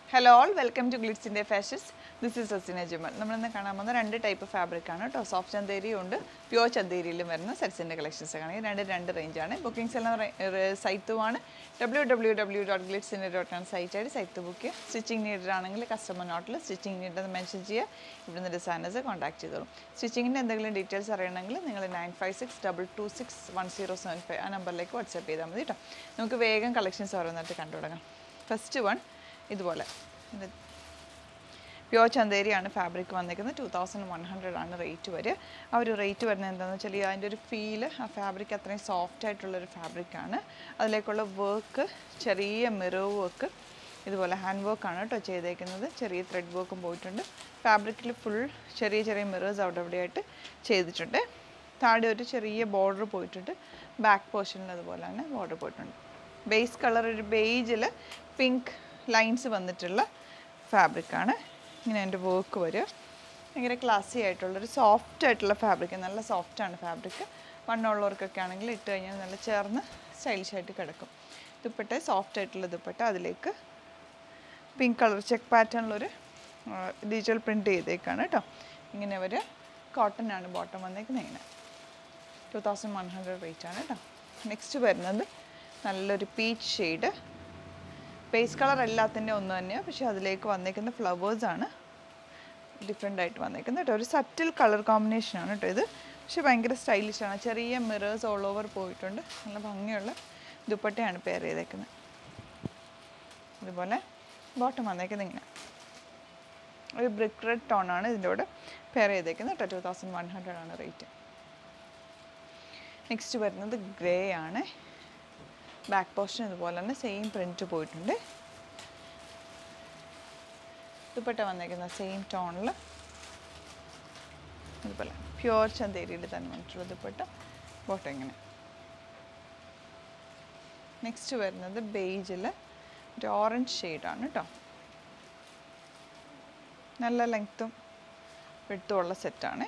hello all welcome to ഗ്ലിറ്റ്സിൻ്റെ fashions this is Rasina Jumal നമ്മളിന്ന് കാണാൻ പോകുന്ന രണ്ട് ടൈപ്പ് ഫാബ്രിക് ആണ് കേട്ടോ സോഫ്റ്റ് ചന്തേരിയും ഉണ്ട് പ്യുവർ ചന്തേരിയിലും വരുന്ന സെറ്റ്സിൻ്റെ കളക്ഷൻസ് ആണ് ഈ രണ്ട് രണ്ട് റേഞ്ചാണ് ബുക്കിംഗ്സ് എല്ലാം സൈറ്റുമാണ് ഡബ്ല്യൂ ഡബ്ല്യൂ ഡബ്ല്യൂ ഡോട്ട് ഗ്ലിറ്റ്സിൻ്റെ ഡോട്ട് ആണ് സൈറ്റ് ആയിട്ട് സൈറ്റ് ബുക്ക് ചെയ്യുക സ്റ്റിച്ചിങ് നീഡഡ് ആണെങ്കിൽ കസ്റ്റമർ നോട്ടിൽ സ്റ്റിച്ചിങ് നീഡെന്ന് മെൻഷൻ ചെയ്യുക ഇവിടുന്ന് ഡിസൈനേഴ്സ് കോൺടാക്ട് ചെയ്തോളും സ്റ്റിച്ചിങ്ങിൻ്റെ എന്തെങ്കിലും ഡീറ്റെയിൽസ് അറിയണമെങ്കിൽ നിങ്ങൾ nine five six double two six one zero seven five ആ നമ്പറിലേക്ക് വാട്സാപ്പ് ചെയ്താൽ മതി കേട്ടോ നമുക്ക് വേഗം കളക്ഷൻസ് ഓരോന്നായിട്ട് കണ്ടു തുടങ്ങാം ഫസ്റ്റ് വൺ ഇതുപോലെ ഇത് പ്യുവർ ചന്തേരിയാണ് ഫാബ്രിക് വന്നിരിക്കുന്നത് ടു തൗസൻഡ് വൺ ഹൺഡ്രഡ് ആണ് റേറ്റ് വരിക ആ ഒരു റേറ്റ് വരുന്നത് എന്താണെന്ന് വെച്ചാൽ ഈ അതിൻ്റെ ഒരു ഫീല് ആ ഫാബ്രിക് അത്രയും സോഫ്റ്റ് ആയിട്ടുള്ളൊരു ഫാബ്രിക്കാണ് അതിലേക്കുള്ള വർക്ക് ചെറിയ മിറർ വർക്ക് ഇതുപോലെ ഹാൻഡ് വർക്കാണ് കേട്ടോ ചെയ്തേക്കുന്നത് ചെറിയ ത്രെഡ് വർക്കും പോയിട്ടുണ്ട് ഫാബ്രിക്കിൽ ഫുൾ ചെറിയ ചെറിയ മിറേഴ്സ് അവിടെ ഇവിടെയായിട്ട് ചെയ്തിട്ടുണ്ട് താഴെ ഒരു ചെറിയ ബോർഡർ പോയിട്ടുണ്ട് ബാക്ക് പോർഷനിൽ അതുപോലെ തന്നെ ബോർഡർ പോയിട്ടുണ്ട് ബേസ് കളർ ഒരു ബേജിൽ പിങ്ക് ലൈൻസ് വന്നിട്ടുള്ള ഫാബ്രിക്കാണ് ഇങ്ങനെ എൻ്റെ വർക്ക് വരിക ഭയങ്കര ക്ലാസി ആയിട്ടുള്ളൊരു സോഫ്റ്റ് ആയിട്ടുള്ള ഫാബ്രിക് നല്ല സോഫ്റ്റാണ് ഫാബ്രിക് വണ്ണമുള്ളവർക്കൊക്കെ ആണെങ്കിൽ ഇട്ട് കഴിഞ്ഞാൽ നല്ല ചേർന്ന് സ്റ്റൈലിഷ് ആയിട്ട് കിടക്കും ദുപ്പട്ട സോഫ്റ്റ് ആയിട്ടുള്ള ദുപ്പട്ട അതിലേക്ക് പിങ്ക് കളർ ചെക്ക് പാറ്റേണിലൊരു ഡിജിറ്റൽ പ്രിൻറ്റ് ചെയ്തേക്കാണ് കേട്ടോ ഇങ്ങനെ അവർ കോട്ടൺ ആണ് ബോട്ടം വന്നേക്കുന്നത് ഇങ്ങനെ two thousand one hundred rate ആണ് കേട്ടോ നെക്സ്റ്റ് വരുന്നത് നല്ലൊരു പീച്ച് ഷെയ്ഡ് ബേസ് കളർ എല്ലാത്തിൻ്റെ ഒന്ന് തന്നെയാണ് പക്ഷേ അതിലേക്ക് വന്നേക്കുന്ന ഫ്ലവേഴ്സാണ് ഡിഫറെൻ്റ് ആയിട്ട് വന്നേക്കുന്നത് കേട്ടോ ഒരു സറ്റിൽ കളർ കോമ്പിനേഷനാണ് കേട്ടോ ഇത് പക്ഷേ ഭയങ്കര സ്റ്റൈലിഷാണ് ചെറിയ മിറേഴ്സ് ഓൾ ഓവർ പോയിട്ടുണ്ട് നല്ല ഭംഗിയുള്ള ദുപ്പട്ടയാണ് പെയർ ചെയ്തേക്കുന്നത് ഇതുപോലെ ബോട്ടം വന്നേക്കുന്നത് ഇങ്ങനെ ഒരു ബ്രിക്ക് റെഡ് ടോണാണ് ഇതിൻ്റെ കൂടെ പെയർ ചെയ്തേക്കുന്നത് കേട്ടോ ടു തൗസൻഡ് വൺ ഹൺഡ്രഡ് ആണ് റേറ്റ് നെക്സ്റ്റ് വരുന്നത് ഗ്രേ ആണ് ബാക്ക് പോർഷൻ ഇതുപോലെ തന്നെ സെയിം പ്രിൻറ്റ് പോയിട്ടുണ്ട് ദുപ്പട്ട വന്നേക്കുന്ന സെയിം ടോണിൽ ഇതുപോലെ പ്യുവർ ചന്തേരിയിൽ തന്നെ വന്നിട്ടുള്ള ദുപ്പട്ട ബോട്ടം ഇങ്ങനെ നെക്സ്റ്റ് വരുന്നത് ബേജിൽ ഒരു ഓറഞ്ച് ഷെയ്ഡാണ് കേട്ടോ നല്ല ലെങ്ത്തും വിട്ടും ഉള്ള സെറ്റാണ്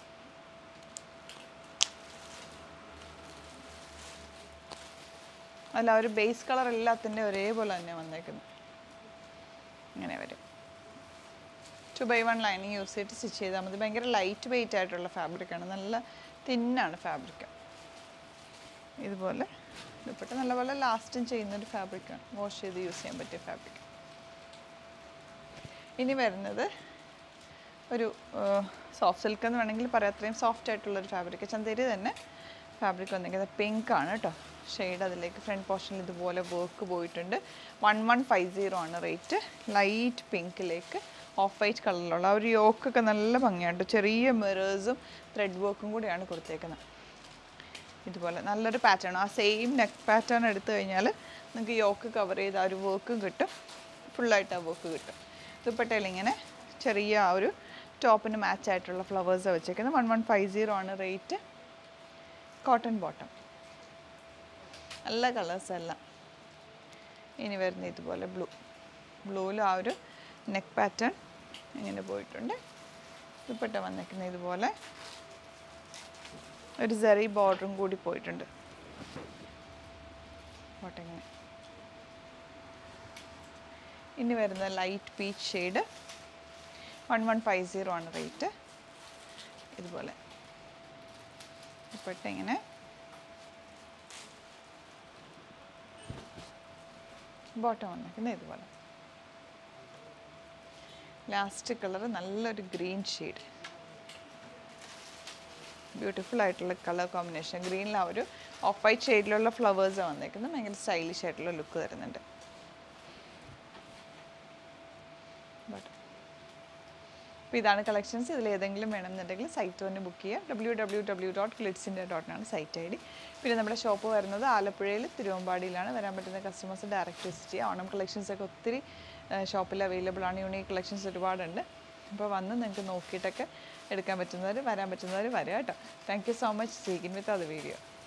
അല്ല ഒരു ബേസ് കളർ എല്ലാത്തിൻ്റെ ഒരേപോലെ തന്നെ വന്നേക്കുന്നത് ഇങ്ങനെ വരും two by one lining use ചെയ്തിട്ട് സ്റ്റിച്ച് ചെയ്താൽ മതി ഭയങ്കര ലൈറ്റ് വെയിറ്റ് ആയിട്ടുള്ള ഫാബ്രിക്കാണ് നല്ല തിന്നാണ് ഫാബ്രിക് ഇതുപോലെ ദുപ്പട്ട നല്ലപോലെ ലാസ്റ്റും ചെയ്യുന്നൊരു ഫാബ്രിക്കാണ് വാഷ് ചെയ്ത് യൂസ് ചെയ്യാൻ പറ്റിയ ഫാബ്രിക് ഇനി വരുന്നത് ഒരു സോഫ്റ്റ് സിൽക്ക് എന്ന് വേണമെങ്കിൽ പറയാം അത്രയും സോഫ്റ്റ് ആയിട്ടുള്ളൊരു ഫാബ്രിക് ചന്തേരി തന്നെ ഫാബ്രിക് വന്നിരിക്കുന്നത് പിങ്ക് ആണ് കേട്ടോ ഷെയ്ഡ് അതിലേക്ക് ഫ്രണ്ട് പോർഷനിൽ ഇതുപോലെ വർക്ക് പോയിട്ടുണ്ട് വൺ വൺ ഫൈവ് സീറോ ആണ് റേറ്റ് ലൈറ്റ് പിങ്കിലേക്ക് ഓഫ് വൈറ്റ് കളറിലുള്ള ആ ഒരു യോക്കൊക്കെ നല്ല ഭംഗിയാണ് ചെറിയ മിറേഴ്സും ത്രെഡ് വർക്കും കൂടിയാണ് കൊടുത്തേക്കുന്നത് ഇതുപോലെ നല്ലൊരു പാറ്റേൺ ആ സെയിം നെക്ക് പാറ്റേൺ എടുത്തു കഴിഞ്ഞാൽ നിങ്ങൾക്ക് യോക്ക് കവർ ചെയ്ത് ആ ഒരു വർക്കും കിട്ടും ഫുള്ളായിട്ട് ആ വർക്ക് കിട്ടും ദുപ്പട്ടയിൽ ഇങ്ങനെ ചെറിയ ആ ഒരു ടോപ്പിന് മാച്ച് ആയിട്ടുള്ള ഫ്ലവേഴ്സ് വെച്ചേക്കുന്നത് വൺ വൺ ഫൈവ് സീറോ ആണ് റേറ്റ് കോട്ടൺ ബോട്ടം നല്ല കളേഴ്സ് എല്ലാം ഇനി വരുന്ന ഇതുപോലെ ബ്ലൂ ബ്ലൂവിൽ ആ ഒരു നെക്ക് പാറ്റേൺ ഇങ്ങനെ പോയിട്ടുണ്ട് ദുപ്പട്ട വന്നേക്കുന്ന ഇതുപോലെ ഒരു സെറി ബോർഡറും കൂടി പോയിട്ടുണ്ട് ബോട്ടം ഇങ്ങനെ ഇനി വരുന്ന light peach shade one one five zero ആണ് റേറ്റ് ഇതുപോലെ ദുപ്പട്ട ഇങ്ങനെ ബോട്ടം വന്നിരിക്കുന്നത് ഇതുപോലെ ലാസ്റ്റ് കളർ നല്ലൊരു ഗ്രീൻ ഷെയ്ഡ് ബ്യൂട്ടിഫുൾ ആയിട്ടുള്ള കളർ കോമ്പിനേഷൻ ഗ്രീനിൽ ആ ഒരു ഓഫ് വൈറ്റ് ഷെയ്ഡിലുള്ള ഫ്ലവേഴ്സ് വന്നേക്കുന്നത് ഭയങ്കര സ്റ്റൈലിഷ് ആയിട്ടുള്ള ലുക്ക് തരുന്നുണ്ട് ബോട്ടം അപ്പോൾ ഇതാണ് കളക്ഷൻസ് ഇതിൽ ഏതെങ്കിലും വേണമെന്നുണ്ടെങ്കിൽ സൈറ്റ് തന്നെ ബുക്ക് ചെയ്യുക ഡബ്ല്യൂ ഡബ്ല്യൂ ഡബ്ല്യൂ ഡോട്ട് ക്ലിറ്റ്സിൻ്റെ ഡോട്ടിനാണ് സൈറ്റ് ഐ ഡി പിന്നെ നമ്മുടെ ഷോപ്പ് വരുന്നത് ആലപ്പുഴയിൽ തിരുവമ്പാടിയിലാണ് വരാൻ പറ്റുന്ന കസ്റ്റമേഴ്സ് ഡയറക്റ്റ് വിസിറ്റ് ചെയ്യുക ഓണം കളക്ഷൻസ് ഒക്കെ ഒത്തിരി ഷോപ്പിൽ അവൈലബിൾ ആണ് യൂണീക്ക് കളക്ഷൻസ് ഒരുപാടുണ്ട് അപ്പോൾ വന്ന് നിങ്ങൾക്ക് നോക്കിയിട്ടൊക്കെ എടുക്കാൻ പറ്റുന്നവർ വരാൻ പറ്റുന്നവർ വരിക കേട്ടോ thank you so much seeking with അത് വീഡിയോ